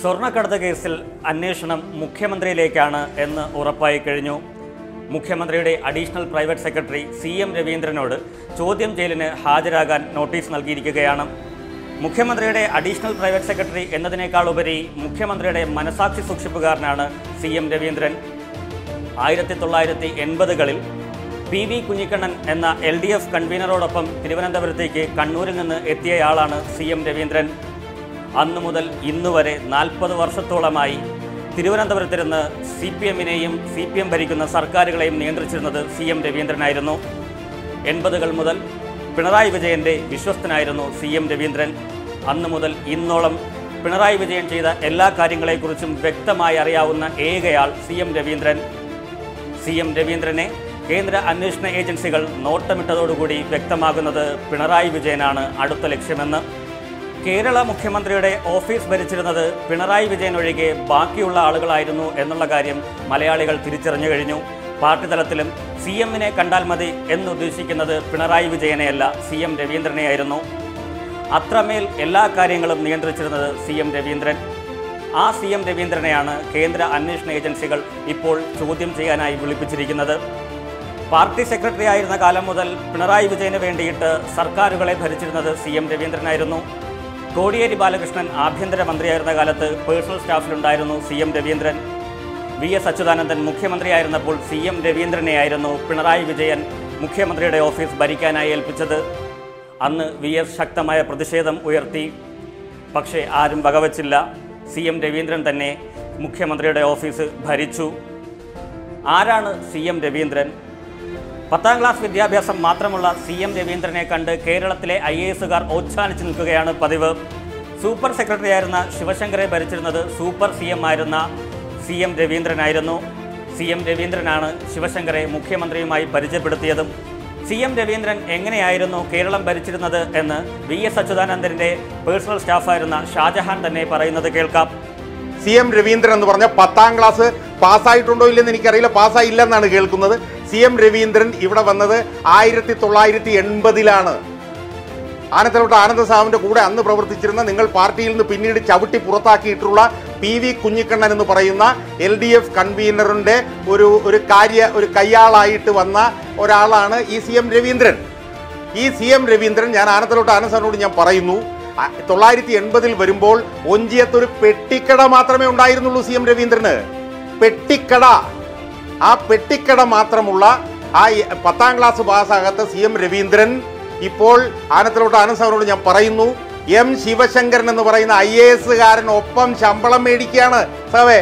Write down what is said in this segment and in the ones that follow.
സ്വർണ്ണക്കടത്ത് കേസിൽ അന്വേഷണം മുഖ്യമന്ത്രിയിലേക്കാണ് എന്ന് ഉറപ്പായി കഴിഞ്ഞു മുഖ്യമന്ത്രിയുടെ additional private secretary C M രവീന്ദ്രനോട് ചോദ്യം ചെയ്യലിന് ഹാജരാകാൻ നോട്ടീസ് നൽകിയിരിക്കുകയാണ് മുഖ്യമന്ത്രിയുടെ അഡീഷണൽ പ്രൈവറ്റ് സെക്രട്ടറി എന്നതിനേക്കാൾ ഉപരി മുഖ്യമന്ത്രിയുടെ മനസാക്ഷി സൂക്ഷിപ്പുകാരനാണ് സി എം രവീന്ദ്രൻ ആയിരത്തി തൊള്ളായിരത്തി എൺപതുകളിൽ പി വി കുഞ്ഞിക്കണ്ണൻ എന്ന എൽ ഡി എഫ് കൺവീനറോടൊപ്പം തിരുവനന്തപുരത്തേക്ക് കണ്ണൂരിൽ നിന്ന് എത്തിയയാളാണ് സി എം രവീന്ദ്രൻ അന്നു മുതൽ ഇന്നുവരെ നാൽപ്പത് വർഷത്തോളമായി തിരുവനന്തപുരത്തിരുന്ന് സി പി എമ്മിനെയും സി പി എം ഭരിക്കുന്ന സർക്കാരുകളെയും നിയന്ത്രിച്ചിരുന്നത് സി എം രവീന്ദ്രനായിരുന്നു എൺപതുകൾ മുതൽ പിണറായി വിജയന്റെ വിശ്വസ്തനായിരുന്നു സി എം രവീന്ദ്രൻ അന്നു മുതൽ ഇന്നോളം പിണറായി വിജയൻ ചെയ്ത എല്ലാ കാര്യങ്ങളെക്കുറിച്ചും വ്യക്തമായി അറിയാവുന്ന ഏകയാൾ C M Raveendran C M രവീന്ദ്രനെ കേന്ദ്ര അന്വേഷണ ഏജൻസികൾ നോട്ടമിട്ടതോടുകൂടി വ്യക്തമാകുന്നത് പിണറായി വിജയനാണ് അടുത്ത ലക്ഷ്യമെന്ന് കേരള മുഖ്യമന്ത്രിയുടെ ഓഫീസ് ഭരിച്ചിരുന്നത് പിണറായി വിജയൻ ഒഴികെ ബാക്കിയുള്ള ആളുകളായിരുന്നു എന്നുള്ള കാര്യം മലയാളികൾ തിരിച്ചറിഞ്ഞു കഴിഞ്ഞു പാർട്ടി തലത്തിലും സി എമ്മിനെ കണ്ടാൽ മതി എന്നുദ്ദേശിക്കുന്നത് പിണറായി വിജയനെയല്ല സി എം രവീന്ദ്രനെയായിരുന്നു അത്രമേൽ എല്ലാ കാര്യങ്ങളും നിയന്ത്രിച്ചിരുന്നത് സി എം രവീന്ദ്രൻ ആ സി എം രവീന്ദ്രനെയാണ് കേന്ദ്ര അന്വേഷണ ഏജൻസികൾ ഇപ്പോൾ ചോദ്യം ചെയ്യാനായി വിളിപ്പിച്ചിരിക്കുന്നത് പാർട്ടി സെക്രട്ടറി ആയിരുന്ന കാലം മുതൽ പിണറായി വിജയന് വേണ്ടിയിട്ട് സർക്കാരുകളെ ഭരിച്ചിരുന്നത് സി എം രവീന്ദ്രനായിരുന്നു കോടിയേരി ബാലകൃഷ്ണൻ ആഭ്യന്തരമന്ത്രിയായിരുന്ന കാലത്ത് പേഴ്സണൽ സ്റ്റാഫിലുണ്ടായിരുന്നു C M Raveendran V S Achuthanandan മുഖ്യമന്ത്രിയായിരുന്നപ്പോൾ സി എം രവീന്ദ്രനെയായിരുന്നു പിണറായി വിജയൻ മുഖ്യമന്ത്രിയുടെ ഓഫീസ് ഭരിക്കാനായി ഏൽപ്പിച്ചത് അന്ന് വി എസ് ശക്തമായ പ്രതിഷേധം ഉയർത്തി പക്ഷേ ആരും വകവച്ചില്ല സി എം രവീന്ദ്രൻ തന്നെ മുഖ്യമന്ത്രിയുടെ ഓഫീസ് ഭരിച്ചു ആരാണ് സി എം രവീന്ദ്രൻ പത്താം ക്ലാസ് വിദ്യാഭ്യാസം മാത്രമുള്ള സി എം രവീന്ദ്രനെ കണ്ട് കേരളത്തിലെ ഐ എ എസുകാർ ഓച്ഛാനിച്ച് നിൽക്കുകയാണ് പതിവ് സൂപ്പർ സെക്രട്ടറി ആയിരുന്ന ശിവശങ്കറെ ഭരിച്ചിരുന്നത് സൂപ്പർ സി എം ആയിരുന്ന സി എം രവീന്ദ്രനായിരുന്നു സി എം രവീന്ദ്രനാണ് ശിവശങ്കറെ മുഖ്യമന്ത്രിയുമായി പരിചയപ്പെടുത്തിയതും സി എം രവീന്ദ്രൻ എങ്ങനെയായിരുന്നു കേരളം ഭരിച്ചിരുന്നത് എന്ന് വി എസ് അച്യുതാനന്ദൻ്റെ പേഴ്സണൽ സ്റ്റാഫായിരുന്ന ഷാജഹാൻ തന്നെ പറയുന്നത് കേൾക്കാം സി എം രവീന്ദ്രൻ എന്ന് പറഞ്ഞ പത്താം ക്ലാസ് പാസ്സായിട്ടുണ്ടോ ഇല്ലെന്ന് എനിക്കറിയില്ല പാസ്സായില്ലെന്നാണ് കേൾക്കുന്നത് സി എം രവീന്ദ്രൻ ഇവിടെ വന്നത് ആയിരത്തി തൊള്ളായിരത്തി എൺപതിലാണ് ആനത്തലോട്ട് ആനന്ദ സാമിന്റെ കൂടെ അന്ന് പ്രവർത്തിച്ചിരുന്ന നിങ്ങൾ പാർട്ടിയിൽ നിന്ന് പിന്നീട് ചവിട്ടി പുറത്താക്കിയിട്ടുള്ള പി വി കുഞ്ഞിക്കണ്ണൻ എന്ന് പറയുന്ന എൽ ഡി എഫ് കൺവീനറിന്റെ ഒരു ഒരു കാര്യ ഒരു കയ്യാളായിട്ട് വന്ന ഒരാളാണ് ഈ സി എം രവീന്ദ്രൻ ഈ സി എം രവീന്ദ്രൻ ഞാൻ ആനത്തലോട്ട് ആനന്ദ സാറിനോട് ഞാൻ പറയുന്നു ആ, തൊള്ളായിരത്തി എൺപതിൽ വരുമ്പോൾ ഒഞ്ചിയത്ത് ഒരു പെട്ടിക്കട മാത്രമേ ഉണ്ടായിരുന്നുള്ളൂ സി എം രവീന്ദ്രന് പെട്ടിക്കട ആ പെട്ടിക്കട മാത്രമുള്ള ആ ഈ- പത്താം ക്ലാസ് പാസ്സാകാത്ത സി എം രവീന്ദ്രൻ ഇപ്പോൾ ആനത്തിലോട്ട് ആനന്ദ് സാറിനോട് ഞാൻ പറയുന്നു എം ശിവശങ്കരൻ എന്ന് പറയുന്ന ഐ എ എസുകാരൻ ഒപ്പം ശമ്പളം മേടിക്കുകയാണ് സാവേ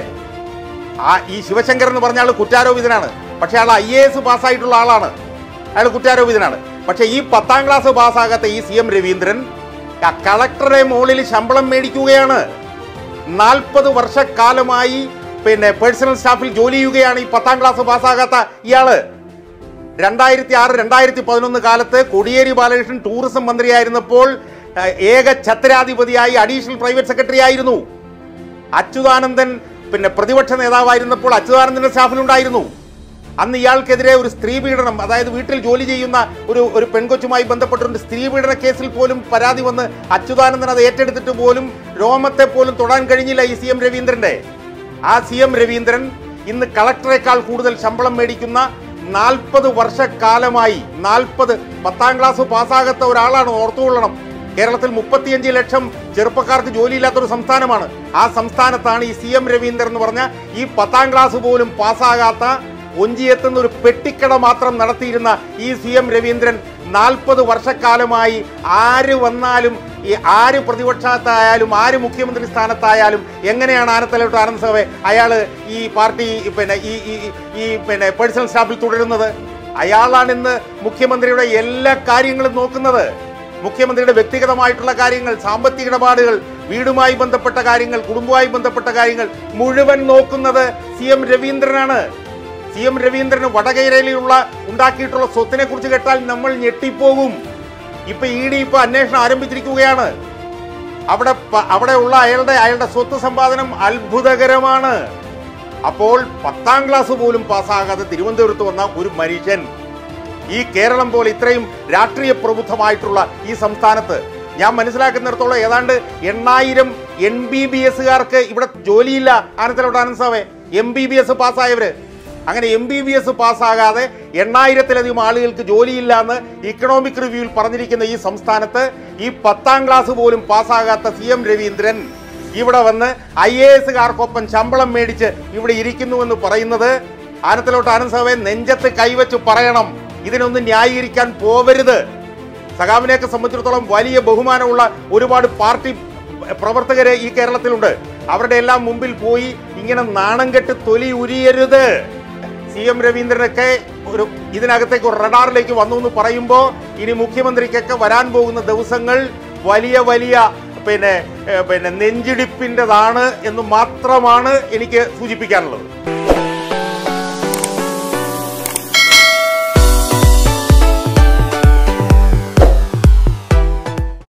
ആ ഈ ശിവശങ്കരൻ എന്ന് പറഞ്ഞ ആൾ കുറ്റാരോപിതനാണ് പക്ഷെ ആൾ ഐ എ എസ് പാസ്സായിട്ടുള്ള ആളാണ് അയാൾ കുറ്റാരോപിതനാണ് പക്ഷെ ഈ പത്താം ക്ലാസ് പാസ്സാകാത്ത ഈ സി എം രവീന്ദ്രൻ ആ കളക്ടറെ മുകളിൽ ശമ്പളം മേടിക്കുകയാണ് നാൽപ്പത് വർഷക്കാലമായി പിന്നെ പേഴ്സണൽ സ്റ്റാഫിൽ ജോലി ചെയ്യുകയാണ് ഈ പത്താം ക്ലാസ് പാസ്സാകാത്ത ഇയാള് രണ്ടായിരത്തി ആറ് രണ്ടായിരത്തി പതിനൊന്ന് കാലത്ത് കോടിയേരി ബാലകൃഷ്ണൻ ടൂറിസം മന്ത്രിയായിരുന്നപ്പോൾ ഏഹ്, ഏക ഛത്രാധിപതിയായി അഡീഷണൽ പ്രൈവറ്റ് സെക്രട്ടറി ആയിരുന്നു അച്യുതാനന്ദൻ പിന്നെ പ്രതിപക്ഷ നേതാവായിരുന്നപ്പോൾ അച്യുതാനന്ദന്റെ സ്റ്റാഫിലുണ്ടായിരുന്നു അന്ന് ഇയാൾക്കെതിരെ ഒരു സ്ത്രീ പീഡനം അതായത് വീട്ടിൽ ജോലി ചെയ്യുന്ന ഒരു ഒരു പെൺകൊച്ചുമായി ബന്ധപ്പെട്ട ഒരു സ്ത്രീ പീഡന കേസിൽ പോലും പരാതി വന്ന് അച്യുതാനന്ദൻ അത് ഏറ്റെടുത്തിട്ട് പോലും രോമത്തെ പോലും തൊടാൻ കഴിഞ്ഞില്ല ഈ സി എം രവീന്ദ്രന്റെ ആ സി എം രവീന്ദ്രൻ ഇന്ന് കളക്ടറേക്കാൾ കൂടുതൽ ശമ്പളം മേടിക്കുന്ന നാൽപ്പത് വർഷക്കാലമായി നാൽപ്പത് പത്താം ക്ലാസ് പാസ്സാകാത്ത ഒരാളാണ് ഓർത്തുകൊള്ളണം കേരളത്തിൽ മുപ്പത്തിയഞ്ച് ലക്ഷം ചെറുപ്പക്കാർക്ക് ജോലിയില്ലാത്തൊരു സംസ്ഥാനമാണ് ആ സംസ്ഥാനത്താണ് ഈ സി എം രവീന്ദ്രൻ എന്ന് പറഞ്ഞ ഈ പത്താം ക്ലാസ് പോലും പാസ്സാകാത്ത ഒഞ്ചിയെത്തുന്ന ഒരു പെട്ടിക്കട മാത്രം നടത്തിയിരുന്ന ഈ സി എം രവീന്ദ്രൻ നാൽപ്പത് വർഷക്കാലമായി ആര് വന്നാലും ഈ ആര് പ്രതിപക്ഷത്തായാലും ആര് മുഖ്യമന്ത്രി സ്ഥാനത്തായാലും എങ്ങനെയാണ് ആനത്തലോട്ട് ആനന്ദ് സഭ അയാൾ ഈ പാർട്ടി പിന്നെ ഈ ഈ- ഈ പിന്നെ പേഴ്സണൽ സ്റ്റാഫിൽ തുടരുന്നത് അയാളാണ് ഇന്ന് മുഖ്യമന്ത്രിയുടെ എല്ലാ കാര്യങ്ങളും നോക്കുന്നത് മുഖ്യമന്ത്രിയുടെ വ്യക്തിഗതമായിട്ടുള്ള കാര്യങ്ങൾ സാമ്പത്തിക ഇടപാടുകൾ വീടുമായി ബന്ധപ്പെട്ട കാര്യങ്ങൾ കുടുംബവുമായി ബന്ധപ്പെട്ട കാര്യങ്ങൾ മുഴുവൻ നോക്കുന്നത് സി എം രവീന്ദ്രനാണ് സി എം രവീന്ദ്രന് വടകരയിലുള്ള ഉണ്ടാക്കിയിട്ടുള്ള സ്വത്തിനെ കുറിച്ച് കേട്ടാൽ നമ്മൾ ഞെട്ടിപ്പോകും ഇപ്പൊ ഇ ഡി ഇപ്പൊ അന്വേഷണം ആരംഭിച്ചിരിക്കുകയാണ് അവിടെ പ- അവിടെ ഉള്ള അയാളുടെ അയാളുടെ സ്വത്ത് സമ്പാദനം അത്ഭുതകരമാണ് അപ്പോൾ പത്താം ക്ലാസ് പോലും പാസ്സാകാതെ തിരുവനന്തപുരത്ത് വന്ന ഒരു മനുഷ്യൻ ഈ കേരളം പോലെ ഇത്രയും രാഷ്ട്രീയ പ്രബുദ്ധമായിട്ടുള്ള ഈ സംസ്ഥാനത്ത് ഞാൻ മനസ്സിലാക്കുന്നിടത്തോളം ഏതാണ്ട് എണ്ണായിരം എൻ ബി ബി എസുകാർക്ക് ഇവിടെ ജോലിയില്ല ആനത്തലോട്ട് ആനന്ദസാവേ എം ബി ബി എസ് പാസ്സായവര് അങ്ങനെ എം ബി ബി എസ് പാസ്സാകാതെ എണ്ണായിരത്തിലധികം ആളുകൾക്ക് ജോലിയില്ല എന്ന് ഇക്കണോമിക് റിവ്യൂവിൽ പറഞ്ഞിരിക്കുന്ന ഈ സംസ്ഥാനത്ത് ഈ പത്താം ക്ലാസ് പോലും പാസ്സാകാത്ത സി എം രവീന്ദ്രൻ ഇവിടെ വന്ന് ഐ എ എസുകാർക്കൊപ്പം ശമ്പളം മേടിച്ച് ഇവിടെ ഇരിക്കുന്നുവെന്ന് പറയുന്നത് ആനത്തിലോട്ട് ആനന്ദസാവെ നെഞ്ചത്ത് കൈവച്ച് പറയണം ഇതിനൊന്നും ന്യായീകരിക്കാൻ പോവരുത് സഖാവിനെയൊക്കെ സംബന്ധിച്ചിടത്തോളം വലിയ ബഹുമാനമുള്ള ഒരുപാട് പാർട്ടി പ്രവർത്തകര് ഈ കേരളത്തിലുണ്ട് അവരുടെ എല്ലാം മുമ്പിൽ പോയി ഇങ്ങനെ നാണം കെട്ട് തൊലി ഉരിയരുത് സി എം രവീന്ദ്രനൊക്കെ ഒരു ഇതിനകത്തേക്ക് ഒരു റഡാറിലേക്ക് വന്നു എന്ന് പറയുമ്പോൾ ഇനി മുഖ്യമന്ത്രിക്കൊക്കെ വരാൻ പോകുന്ന ദിവസങ്ങൾ വലിയ വലിയ പിന്നെ ഏഹ്, പിന്നെ നെഞ്ചിടിപ്പിൻ്റെതാണ് എന്ന് മാത്രമാണ് എനിക്ക് സൂചിപ്പിക്കാനുള്ളത്